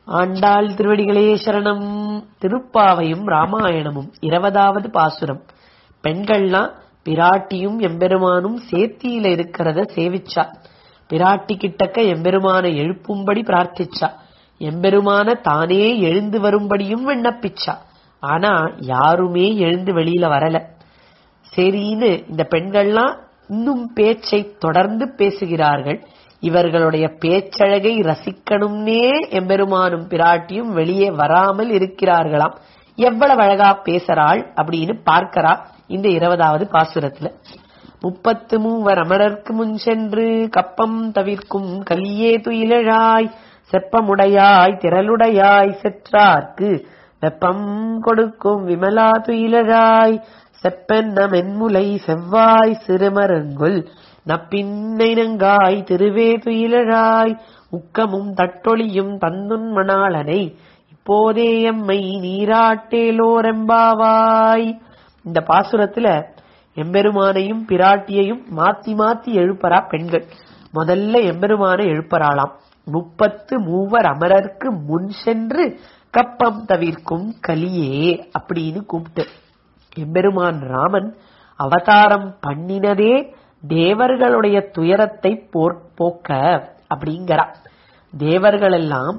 ஆண்டாள் திருவடிகளே சரணம் திருப்பாவையும் ராமாயணமும் இருபதாவது பாசுரம் பெண்கள்லாம் பிராட்டியும் எம்பெருமானும் சேத்தியில இருக்கிறத சேவிச்சா பிராட்டி கிட்டக்க எம்பெருமான எழுப்பும்படி பிரார்த்திச்சா எம்பெருமான தானே எழுந்து வரும்படியும் விண்ணப்பிச்சா ஆனா யாருமே எழுந்து வெளியில வரல சரின்னு இந்த பெண்கள்லாம் இன்னும் பேச்சை தொடர்ந்து பேசுகிறார்கள் இவர்களுடைய பேச்சழகை ரசிக்கணும்னே எம்பெருமானும் பிராட்டியும் வெளியே வராமல் இருக்கிறார்களாம் எவ்வளவு அழகா பேசுறாள் அப்படின்னு பார்க்கிறா இந்த இருபதாவது பாசுரத்துல முப்பத்து மூவர் அமரர்க்கு முன் சென்று கப்பம் தவிர்க்கும் கலியே துயிலழாய் செப்பமுடையாய் திரளுடையாய் செற்றார்க்கு வெப்பம் கொடுக்கும் விமலா துயிலழாய் செப்பென்ன மென்முலை செவ்வாய் சிறுமரங்குல் நப்பின்னை நங்காய் திருவே துயிலழாய் உக்கமும் தட்டொளியும் தந்துன் மணாளனை இப்போதே எம்மை நீராட்டேலோரெம்பாவாய் இந்த பாசுரத்துல எம்பெருமானையும் பிராட்டியையும் மாத்தி மாத்தி எழுப்பறா பெண்கள் முதல்ல எம்பெருமானை எழுப்பறாளாம் முப்பத்து மூவர் அமரர்க்கு முன் சென்று கப்பம் தவிர்க்கும் கலியே அப்படின்னு கூப்பிட்டு எம்பெருமான் ராமன் அவதாரம் பண்ணினதே தேவர்களுடைய துயரத்தை போக்க அப்படிங்கிறா தேவர்கள் எல்லாம்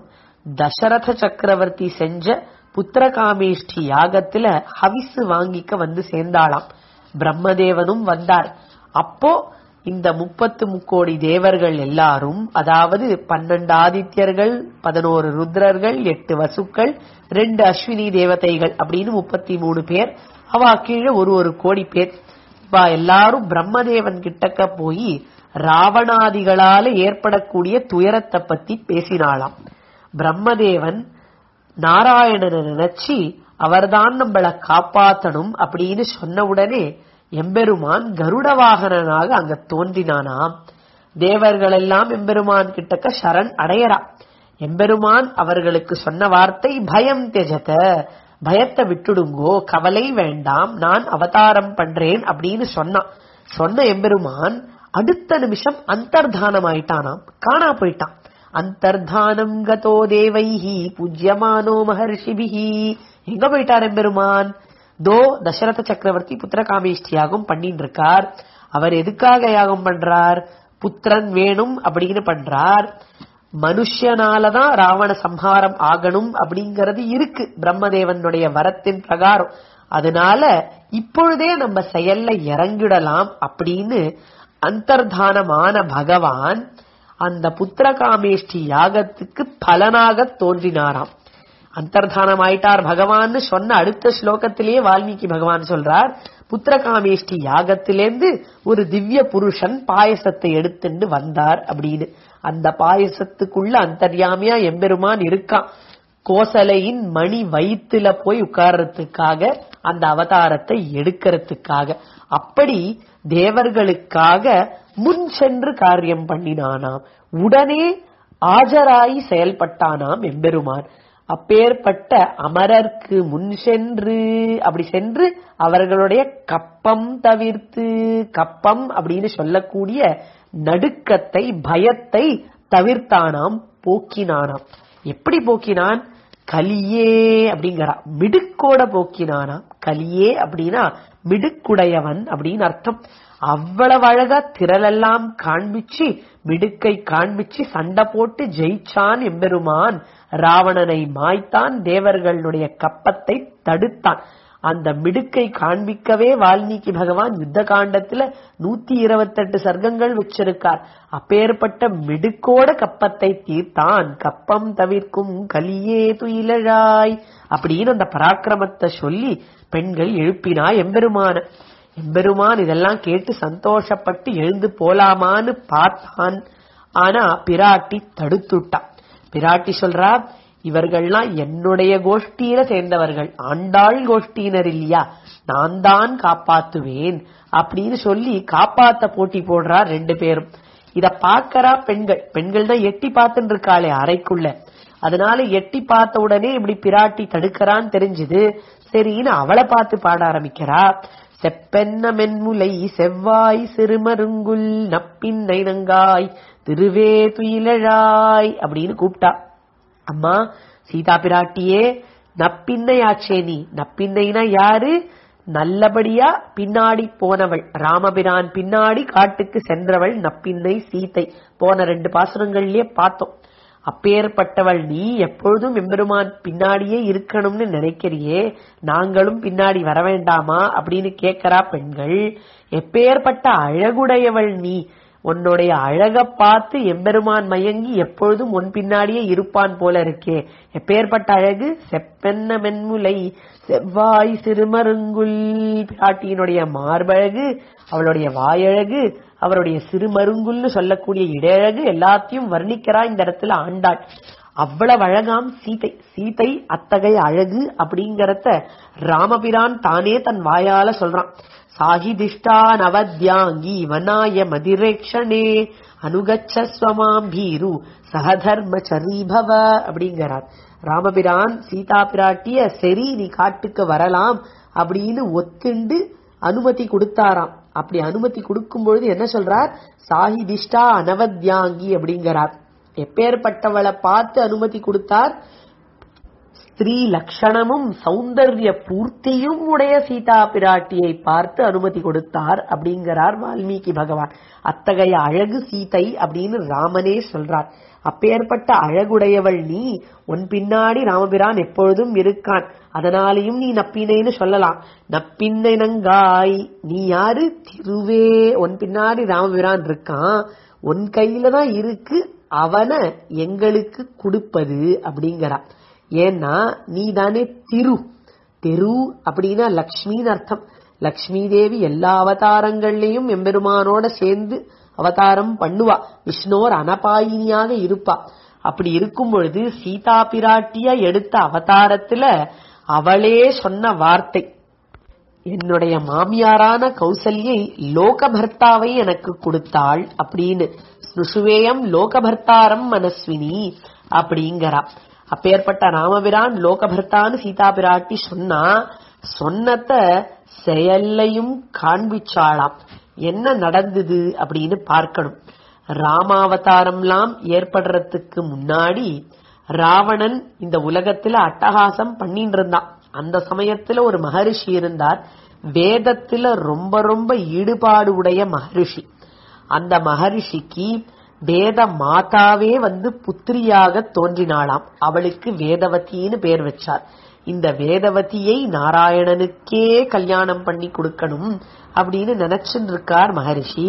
தசரத சக்கரவர்த்தி செஞ்ச புத்திரகாமேஷ்டி யாகத்துல ஹவிசு வாங்கிக்க வந்து சேர்ந்தாளாம் பிரம்மதேவனும் வந்தார் அப்போ இந்த முப்பத்து முக்கோடி தேவர்கள் எல்லாரும் அதாவது பன்னெண்டு ஆதித்யர்கள் பதினோரு ருத்ரர்கள் எட்டு வசுக்கள் ரெண்டு அஸ்வினி தேவதைகள் அப்படின்னு முப்பத்தி மூணு பேர் அவா கீழே ஒரு ஒரு கோடி பேர் இப்ப எல்லாரும் பிரம்மதேவன் கிட்டக்க போய் ராவணாதிகளால ஏற்படக்கூடிய துயரத்தை பத்தி பேசினாளாம் பிரம்மதேவன் நாராயணனை நினைச்சு அவர்தான் நம்மள காப்பாத்தணும் அப்படின்னு சொன்ன உடனே எம்பெருமான் கருட வாகனனாக அங்க தோன்றினானாம் தேவர்கள் எல்லாம் எம்பெருமான் கிட்டக்க சரண் அடையறா எம்பெருமான் அவர்களுக்கு சொன்ன வார்த்தை பயம் தெஜத பயத்தை விட்டுடுங்கோ கவலை வேண்டாம் நான் அவதாரம் பண்றேன் அப்படின்னு சொன்னான் சொன்ன எம்பெருமான் அடுத்த நிமிஷம் அந்தர்தானம் ஆயிட்டானாம் காணா போயிட்டான் அந்தர்தானம் கதோ தேவைஹி பூஜ்யமானோ மகர்ஷிபிஹி எங்க போயிட்டார் எம்பெருமான் தோ தசரத சக்கரவர்த்தி புத்திர காமேஷ்டி யாகம் பண்ணிட்டு இருக்கார் அவர் எதுக்காக யாகம் பண்றார் புத்திரன் வேணும் அப்படின்னு பண்றார் மனுஷனாலதான் ராவண சம்ஹாரம் ஆகணும் அப்படிங்கறது இருக்கு பிரம்மதேவனுடைய வரத்தின் பிரகாரம் அதனால இப்பொழுதே நம்ம செயல்ல இறங்கிடலாம் அப்படின்னு அந்தர்தானமான பகவான் அந்த புத்திரகாமேஷ்டி யாகத்துக்கு பலனாக தோன்றினாராம் அந்தர்தானம் ஆயிட்டார் பகவான் சொன்ன அடுத்த ஸ்லோகத்திலேயே வால்மீகி பகவான் சொல்றார் புத்திரகாமேஷ்டி யாகத்திலேருந்து ஒரு திவ்ய புருஷன் பாயசத்தை எடுத்துட்டு வந்தார் அப்படின்னு அந்த பாயசத்துக்குள்ள அந்தர்யாமியா எம்பெருமான் இருக்கான் கோசலையின் மணி வயிற்றுல போய் உட்கார்றதுக்காக அந்த அவதாரத்தை எடுக்கிறதுக்காக அப்படி தேவர்களுக்காக முன் சென்று காரியம் பண்ணினானாம் உடனே ஆஜராகி செயல்பட்டானாம் எம்பெருமான் அப்பேற்பட்ட அமரர்க்கு முன் சென்று அப்படி சென்று அவர்களுடைய கப்பம் தவிர்த்து கப்பம் அப்படின்னு சொல்லக்கூடிய நடுக்கத்தை பயத்தை தவிர்த்தானாம் போக்கினானாம் எப்படி போக்கினான் கலியே அப்படிங்கிறா மிடுக்கோட போக்கினானாம் கலியே அப்படின்னா மிடுக்குடையவன் அப்படின்னு அர்த்தம் அவ்வளவு அழகா திரளெல்லாம் காண்பிச்சு மிடுக்கை காண்பிச்சு சண்டை போட்டு ஜெயிச்சான் எம்பெருமான் ராவணனை மாய்த்தான் தேவர்களுடைய கப்பத்தை தடுத்தான் அந்த மிடுக்கை காண்பிக்கவே வால்மீகி பகவான் யுத்த காண்டத்துல நூத்தி இருபத்தெட்டு சர்க்கங்கள் வச்சிருக்கார் அப்பேற்பட்ட மிடுக்கோட கப்பத்தை தீர்த்தான் கப்பம் தவிர்க்கும் கலியே துயிலழாய் அப்படின்னு அந்த பராக்கிரமத்தை சொல்லி பெண்கள் எழுப்பினா எம்பெருமான எம்பெருமான் இதெல்லாம் கேட்டு சந்தோஷப்பட்டு எழுந்து போலாமான்னு பார்த்தான் ஆனா பிராட்டி தடுத்துட்டான் பிராட்டி சொல்றா இவர்கள்லாம் என்னுடைய கோஷ்டியில சேர்ந்தவர்கள் ஆண்டாள் கோஷ்டியினர் இல்லையா நான் தான் காப்பாத்துவேன் அப்படின்னு சொல்லி காப்பாத்த போட்டி போடுறா ரெண்டு பேரும் இத பாக்கறா பெண்கள் பெண்கள் தான் எட்டி பார்த்துட்டு இருக்காளே அறைக்குள்ள அதனால எட்டி பார்த்த உடனே இப்படி பிராட்டி தடுக்கறான்னு தெரிஞ்சது சரின்னு அவளை பார்த்து பாட ஆரம்பிக்கிறா செப்பென்ன மென்முலை செவ்வாய் சிறுமருங்குல் நப்பின் நைனங்காய் திருவே துயிலழாய் அப்படின்னு கூப்பிட்டா அம்மா சீதா பிராட்டியே நப்பின்னையாச்சே நீ நப்பின்னைனா யாரு நல்லபடியா பின்னாடி போனவள் ராமபிரான் பின்னாடி காட்டுக்கு சென்றவள் நப்பின்னை சீதை போன ரெண்டு பாசுரங்கள்லயே பார்த்தோம் அப்பேற்பட்டவள் நீ எப்பொழுதும் எம்பெருமான் பின்னாடியே இருக்கணும்னு நினைக்கிறியே நாங்களும் பின்னாடி வர வேண்டாமா அப்படின்னு கேட்கறா பெண்கள் எப்பேற்பட்ட அழகுடையவள் நீ உன்னுடைய அழக பார்த்து எம்பெருமான் மயங்கி எப்பொழுதும் உன் பின்னாடியே இருப்பான் போல இருக்கே எப்பேற்பட்ட அழகு செப்பென்ன மென்முலை செவ்வாய் சிறுமருங்குல் பிராட்டியினுடைய மார்பழகு அவளுடைய வாயழகு அவருடைய சிறுமருங்குல்னு சொல்லக்கூடிய இடையழகு எல்லாத்தையும் வர்ணிக்கிறா இந்த இடத்துல ஆண்டாள் அவ்வளவு அழகாம் சீதை சீதை அத்தகைய அழகு அப்படிங்கறத ராமபிரான் தானே தன் வாயால சொல்றான் சாகிதிஷ்டா நவத்யாங்கி வனாய மதிரேக்ஷணே அனுகச்ச ஸ்வமாம் பீரு சகதர்ம சரீபவ அப்படிங்கிறார் ராமபிரான் சீதா பிராட்டிய சரி நீ காட்டுக்கு வரலாம் அப்படின்னு ஒத்துண்டு அனுமதி கொடுத்தாராம் அப்படி அனுமதி கொடுக்கும் பொழுது என்ன சொல்றார் சாஹிதிஷ்டா அனவத்யாங்கி அப்படிங்கிறார் எப்பேற்பட்டவளை பார்த்து அனுமதி கொடுத்தார் ஸ்திரீ லட்சணமும் சௌந்தர்ய பூர்த்தியும் உடைய சீதா பிராட்டியை பார்த்து அனுமதி கொடுத்தார் அப்படிங்கிறார் வால்மீகி பகவான் அத்தகைய அழகு சீதை அப்படின்னு ராமனே சொல்றார் அப்பேற்பட்ட அழகுடையவள் நீ உன் பின்னாடி ராமபிரான் எப்பொழுதும் இருக்கான் அதனாலையும் நீ நப்பினைன்னு சொல்லலாம் நப்பின்னங்காய் நீ யாரு திருவே உன் பின்னாடி ராமபிரான் இருக்கான் உன் கையில தான் இருக்கு அவனை எங்களுக்கு கொடுப்பது அப்படிங்கிறா ஏன்னா நீ தானே திரு தெரு அப்படின்னா லக்ஷ்மின்னு அர்த்தம் லக்ஷ்மி தேவி எல்லா அவதாரங்கள்லயும் எம்பெருமானோட சேர்ந்து அவதாரம் பண்ணுவா விஷ்ணோர் அனபாயினியாக இருப்பா அப்படி இருக்கும் பொழுது சீதா பிராட்டிய எடுத்த அவதாரத்துல அவளே சொன்ன வார்த்தை என்னுடைய மாமியாரான கௌசல்யை லோகபர்த்தாவை எனக்கு கொடுத்தாள் அப்படின்னு ஸ்னுஷுவேயம் லோகபர்த்தாரம் மனஸ்வினி அப்படிங்கிறா அப்பேற்பட்ட ராமபிரான் லோகபர்த்தான்னு சீதா பிராட்டி சொன்னா சொன்னத செயல்லையும் காண்பிச்சாளாம் என்ன நடந்தது அப்படின்னு பார்க்கணும் ராமாவதாரம்லாம் ஏற்படுறதுக்கு முன்னாடி ராவணன் இந்த உலகத்துல அட்டகாசம் பண்ணிட்டு இருந்தான் அந்த சமயத்துல ஒரு மகரிஷி இருந்தார் வேதத்துல ரொம்ப ரொம்ப ஈடுபாடு உடைய மகரிஷி அந்த மகரிஷிக்கு வேத மாதாவே வந்து புத்திரியாக தோன்றினாளாம் அவளுக்கு வேதவதின்னு பேர் வச்சார் இந்த வேதவதியை நாராயணனுக்கே கல்யாணம் பண்ணி கொடுக்கணும் அப்படின்னு நினைச்சுட்டு இருக்கார் மகரிஷி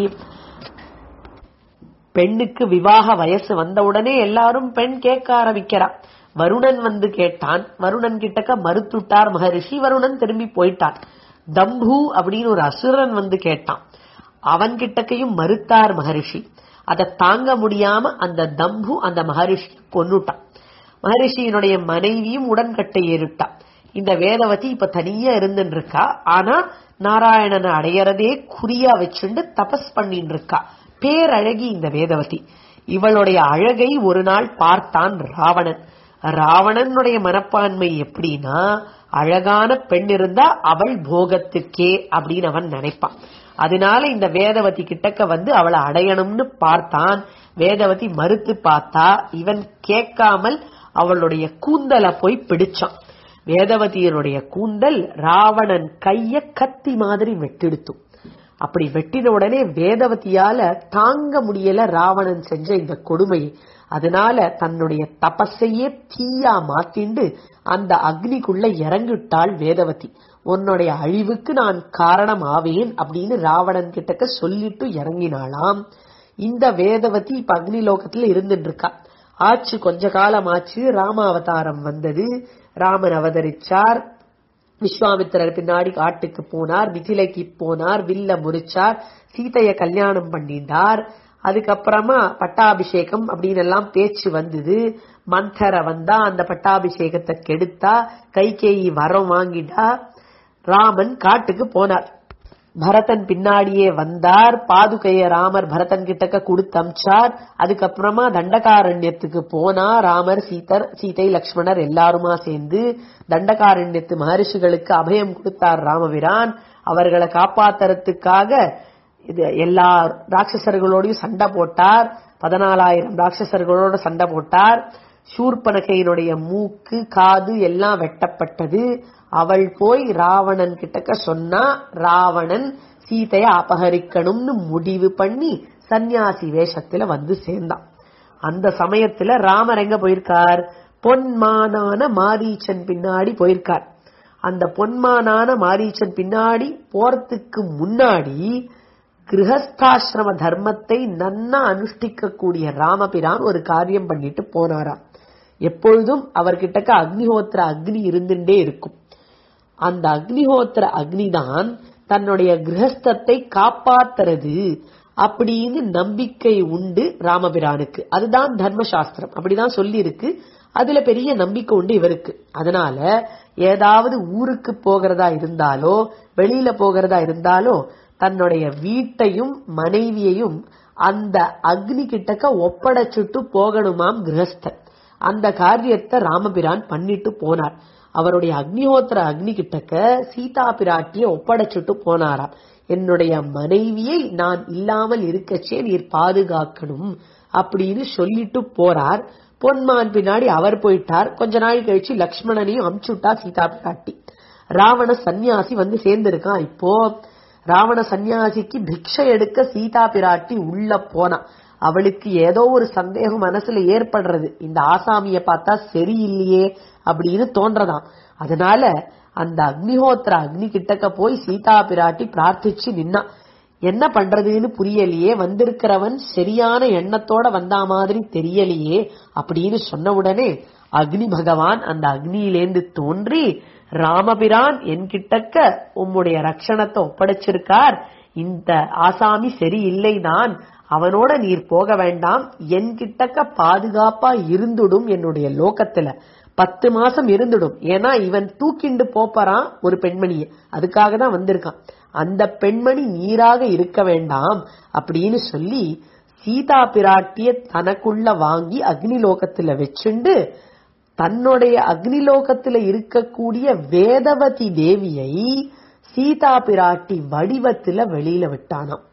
பெண்ணுக்கு விவாக வயசு வந்த உடனே எல்லாரும் பெண் கேட்க ஆரம்பிக்கிறா வருணன் வந்து கேட்டான் வருணன் கிட்டக்க மறுத்துட்டார் மகரிஷி வருணன் திரும்பி போயிட்டான் தம்பு அப்படின்னு ஒரு அசுரன் வந்து கேட்டான் அவன் கிட்டக்கையும் மறுத்தார் மகரிஷி அதை தாங்க முடியாம அந்த தம்பு அந்த மகரிஷி கொன்னுட்டான் மகரிஷியினுடைய மனைவியும் உடன்கட்டை ஏறிட்டா இந்த வேதவதி இப்ப தனியா இருந்துட்டு இருக்கா ஆனா நாராயணனை அடையறதே குறியா வச்சுண்டு தபஸ் பண்ணிட்டு இருக்கா பேரழகி இந்த வேதவதி இவளுடைய அழகை ஒரு நாள் பார்த்தான் ராவணன் ராவணனுடைய மனப்பான்மை எப்படின்னா அழகான பெண் இருந்தா அவள் போகத்துக்கே அப்படின்னு அவன் நினைப்பான் அதனால இந்த வேதவதி கிட்டக்க வந்து அவளை அடையணும்னு பார்த்தான் வேதவதி மறுத்து பார்த்தா இவன் கேட்காமல் அவளுடைய கூந்தலை போய் பிடிச்சான் வேதவதியனுடைய கூந்தல் ராவணன் கைய கத்தி மாதிரி வெட்டிடுத்தும் அப்படி வெட்டின உடனே வேதவதியால தாங்க முடியல ராவணன் செஞ்ச இந்த கொடுமையை அதனால தன்னுடைய தபஸையே தீயா மாத்திண்டு அந்த அக்னிக்குள்ள இறங்கிட்டாள் வேதவதி உன்னுடைய அழிவுக்கு நான் காரணம் ஆவேன் அப்படின்னு ராவணன் கிட்டக்க சொல்லிட்டு இறங்கினாளாம் இந்த வேதவதி இப்ப அக்னி லோகத்துல இருந்துட்டு இருக்கா ஆச்சு கொஞ்ச காலம் ஆச்சு ராம அவதாரம் வந்தது ராமன் அவதரிச்சார் விஸ்வாமித்திரர் பின்னாடி காட்டுக்கு போனார் மிதிலைக்கு போனார் வில்ல முறிச்சார் சீதைய கல்யாணம் பண்ணிட்டார் அதுக்கப்புறமா பட்டாபிஷேகம் அப்படின்னு எல்லாம் பேச்சு வந்தது மந்தர வந்தா அந்த பட்டாபிஷேகத்தை கெடுத்தா கைகேயி வரம் வாங்கிட்டா ராமன் காட்டுக்கு போனார் பரதன் பின்னாடியே வந்தார் பாதுகைய ராமர் பரதன் கிட்டக்க கொடுத்து அமிச்சார் அதுக்கப்புறமா தண்டகாரண்யத்துக்கு போனா ராமர் சீதர் சீதை லக்ஷ்மணர் எல்லாருமா சேர்ந்து தண்டகாரண்யத்து மகரிஷிகளுக்கு அபயம் கொடுத்தார் ராமபிரான் அவர்களை காப்பாத்துறதுக்காக இது எல்லா ராட்சசர்களோடையும் சண்டை போட்டார் பதினாலாயிரம் ராட்சசர்களோட சண்டை போட்டார் சூர்பனகையினுடைய மூக்கு காது எல்லாம் வெட்டப்பட்டது அவள் போய் ராவணன் கிட்டக்க சொன்னா ராவணன் சீதைய அபகரிக்கணும்னு முடிவு பண்ணி சந்நியாசி வேஷத்துல வந்து சேர்ந்தான் அந்த சமயத்துல ராமர் எங்க போயிருக்கார் பொன்மானான மாரீச்சன் பின்னாடி போயிருக்கார் அந்த பொன்மானான மாரீச்சன் பின்னாடி போறதுக்கு முன்னாடி கிரகஸ்தாசிரம தர்மத்தை நன்னா அனுஷ்டிக்கக்கூடிய ராமபிரான் ஒரு காரியம் பண்ணிட்டு போனாராம் எப்பொழுதும் அவர்கிட்டக்க அக்னிஹோத்திர அக்னி இருந்துட்டே இருக்கும் அந்த அக்னிஹோத்திர அக்னி தான் தன்னுடைய கிரகஸ்தத்தை காப்பாத்துறது அப்படின்னு நம்பிக்கை உண்டு ராமபிரானுக்கு அதுதான் தர்மசாஸ்திரம் அப்படிதான் சொல்லி இருக்கு அதுல பெரிய நம்பிக்கை உண்டு இவருக்கு அதனால ஏதாவது ஊருக்கு போகிறதா இருந்தாலோ வெளியில போகிறதா இருந்தாலோ தன்னுடைய வீட்டையும் மனைவியையும் அந்த அக்னி கிட்டக்க ஒப்படைச்சிட்டு போகணுமாம் கிரகஸ்தன் அந்த காரியத்தை ராமபிரான் பண்ணிட்டு போனார் அவருடைய அக்னிஹோத்திர அக்னி கிட்டக்க சீதா பிராட்டிய ஒப்படைச்சிட்டு போனாராம் என்னுடைய மனைவியை நான் இல்லாமல் இருக்கச்சே நீர் பாதுகாக்கணும் அப்படின்னு சொல்லிட்டு போறார் பொன்மான் பின்னாடி அவர் போயிட்டார் கொஞ்ச நாள் கழிச்சு லக்ஷ்மணனையும் அமுச்சுட்டா சீதா பிராட்டி ராவண சந்நியாசி வந்து சேர்ந்திருக்கான் இப்போ ராவண சந்நியாசிக்கு பிக்ஷை எடுக்க சீதா பிராட்டி உள்ள போனா அவளுக்கு ஏதோ ஒரு சந்தேகம் மனசுல ஏற்படுறது இந்த ஆசாமிய பார்த்தா சரியில்லையே அப்படின்னு தோன்றதாம் அதனால அந்த அக்னிஹோத்திர அக்னி கிட்டக்க போய் சீதா பிராட்டி பிரார்த்திச்சு நின்னா என்ன பண்றதுன்னு புரியலையே வந்திருக்கிறவன் சரியான எண்ணத்தோட வந்தா மாதிரி தெரியலையே அப்படின்னு சொன்ன உடனே அக்னி பகவான் அந்த அக்னியிலேந்து தோன்றி ராமபிரான் என்கிட்டக்க உம்முடைய ரட்சணத்தை ஒப்படைச்சிருக்கார் இந்த ஆசாமி சரியில்லை தான் அவனோட நீர் போக வேண்டாம் என்கிட்டக்க பாதுகாப்பா இருந்துடும் என்னுடைய லோகத்துல பத்து மாசம் இருந்துடும் ஏன்னா இவன் தூக்கிண்டு போப்பறான் ஒரு பெண்மணியை அதுக்காக தான் வந்திருக்கான் அந்த பெண்மணி நீராக இருக்க வேண்டாம் அப்படின்னு சொல்லி சீதா பிராட்டிய தனக்குள்ள வாங்கி அக்னி லோகத்துல வச்சுண்டு தன்னுடைய அக்னிலோகத்துல இருக்கக்கூடிய வேதவதி தேவியை சீதா பிராட்டி வடிவத்துல வெளியில விட்டானாம்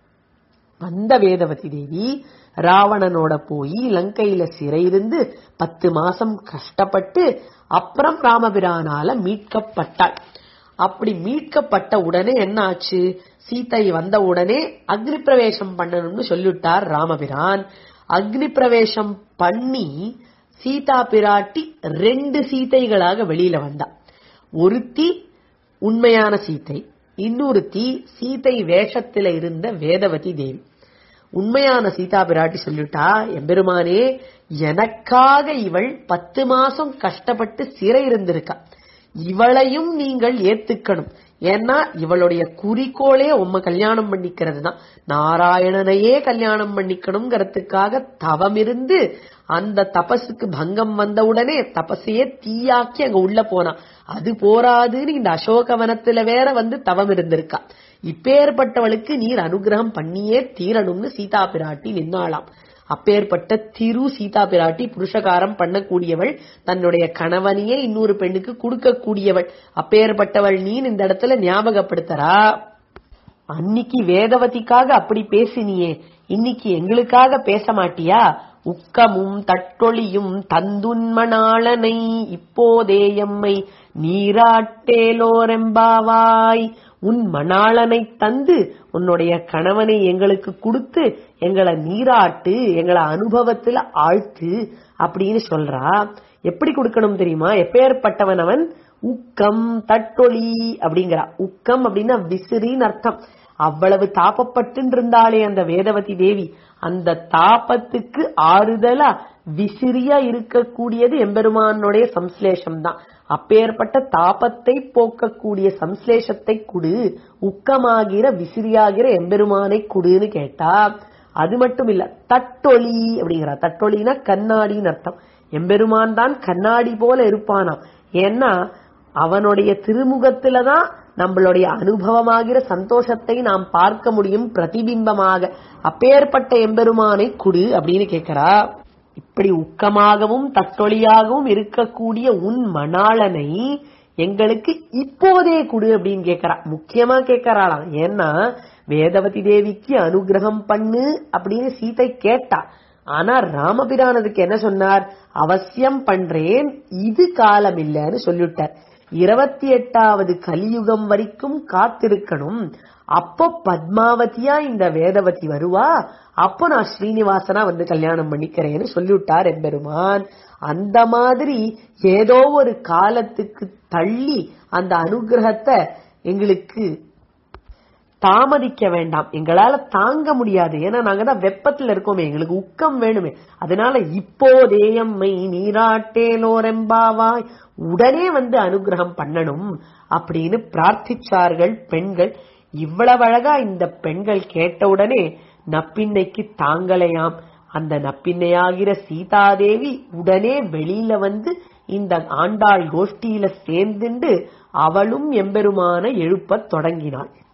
அந்த வேதவதி தேவி ராவணனோட போய் லங்கையில சிறை இருந்து பத்து மாசம் கஷ்டப்பட்டு அப்புறம் ராமபிரானால மீட்கப்பட்டாள் அப்படி மீட்கப்பட்ட உடனே என்ன ஆச்சு சீதை வந்த உடனே அக்னி பிரவேசம் பண்ணணும்னு சொல்லிவிட்டார் ராமபிரான் அக்னி பிரவேசம் பண்ணி சீதா பிராட்டி ரெண்டு சீதைகளாக வெளியில வந்தா ஒருத்தி உண்மையான சீதை இன்னொருத்தி சீதை வேஷத்துல இருந்த வேதவதி தேவி உண்மையான சீதா பிராட்டி சொல்லிட்டா எம்பெருமானே எனக்காக இவள் பத்து மாசம் கஷ்டப்பட்டு சிறை இருந்திருக்கா இவளையும் நீங்கள் ஏத்துக்கணும் ஏன்னா இவளுடைய குறிக்கோளே உம்ம கல்யாணம் பண்ணிக்கிறது தான் நாராயணனையே கல்யாணம் பண்ணிக்கணுங்கிறதுக்காக தவம் இருந்து அந்த தபசுக்கு பங்கம் வந்தவுடனே தபசையே தீயாக்கி அங்க உள்ள போனா அது போராதுன்னு இந்த அசோகவனத்துல வேற வந்து தவம் இருந்திருக்கா இப்பேற்பட்டவளுக்கு நீர் அனுகிரகம் பண்ணியே தீரணும்னு சீதா பிராட்டி நின்னாளாம் அப்பேற்பட்ட திரு சீதா பிராட்டி புருஷகாரம் பண்ணக்கூடியவள் தன்னுடைய கணவனையே இன்னொரு பெண்ணுக்கு கொடுக்கக்கூடியவள் அப்பேற்பட்டவள் நீ இந்த இடத்துல ஞாபகப்படுத்தறா அன்னைக்கு வேதவதிக்காக அப்படி பேசினியே இன்னைக்கு எங்களுக்காக பேச மாட்டியா உக்கமும் தட்டொளியும் தந்துன்மணாளனை இப்போதேயம்மை நீராட்டேலோரெம்பாவாய் உன் மணாளனை தந்து உன்னுடைய கணவனை எங்களுக்கு கொடுத்து எங்களை நீராட்டு எங்களை அனுபவத்துல ஆழ்த்து அப்படின்னு சொல்றா எப்படி கொடுக்கணும் தெரியுமா எப்பேற்பட்டவன் அவன் உக்கம் தட்டொளி அப்படிங்கிறா உக்கம் அப்படின்னா விசிறின்னு அர்த்தம் அவ்வளவு தாப்பப்பட்டு இருந்தாளே அந்த வேதவதி தேவி அந்த தாபத்துக்கு ஆறுதலா விசிறியா இருக்கக்கூடியது எம்பெருமானுடைய சம்ஸ்லேஷம் தான் அப்பேற்பட்ட தாபத்தை போக்கக்கூடிய சம்ஸ்லேஷத்தை குடு உக்கமாகிற விசிறியாகிற எம்பெருமானை குடுன்னு கேட்டா அது மட்டும் இல்ல தட்டொளி அப்படிங்கிறா தட்டொளினா கண்ணாடின்னு அர்த்தம் எம்பெருமான் தான் கண்ணாடி போல இருப்பானாம் ஏன்னா அவனுடைய திருமுகத்துலதான் நம்மளுடைய அனுபவமாகிற சந்தோஷத்தை நாம் பார்க்க முடியும் பிரதிபிம்பமாக அப்பேற்பட்ட எம்பெருமானை குடு அப்படின்னு கேக்குறா இப்படி உக்கமாகவும் தட்டொளியாகவும் இருக்கக்கூடிய உன் மணாளனை எங்களுக்கு இப்போதே குடு அப்படின்னு கேக்குறா முக்கியமா கேக்குறாளாம் ஏன்னா வேதவதி தேவிக்கு அனுகிரகம் பண்ணு அப்படின்னு சீதை கேட்டா ஆனா ராமபிரானதுக்கு என்ன சொன்னார் அவசியம் பண்றேன் இது காலம் இல்லைன்னு சொல்லிவிட்டார் இருபத்தி எட்டாவது கலியுகம் வரைக்கும் காத்திருக்கணும் அப்போ பத்மாவதியா இந்த வேதவதி வருவா அப்போ நான் ஸ்ரீனிவாசனா வந்து கல்யாணம் பண்ணிக்கிறேன்னு சொல்லிவிட்டார் எம்பெருமான் அந்த மாதிரி ஏதோ ஒரு காலத்துக்கு தள்ளி அந்த அனுகிரகத்தை எங்களுக்கு தாமதிக்க வேண்டாம் எங்களால தாங்க முடியாது ஏன்னா நாங்க தான் வெப்பத்துல இருக்கோமே எங்களுக்கு உக்கம் வேணுமே அதனால இப்போதேயம்மை நீராட்டேலோரெம்பாவாய் உடனே வந்து அனுகிரகம் பண்ணணும் அப்படின்னு பிரார்த்திச்சார்கள் பெண்கள் இவ்வளவு அழகா இந்த பெண்கள் கேட்டவுடனே நப்பின்னைக்கு தாங்கலையாம் அந்த நப்பின்னையாகிற சீதாதேவி உடனே வெளியில வந்து இந்த ஆண்டாள் கோஷ்டியில சேர்ந்துண்டு அவளும் எம்பெருமான எழுப்பத் தொடங்கினாள்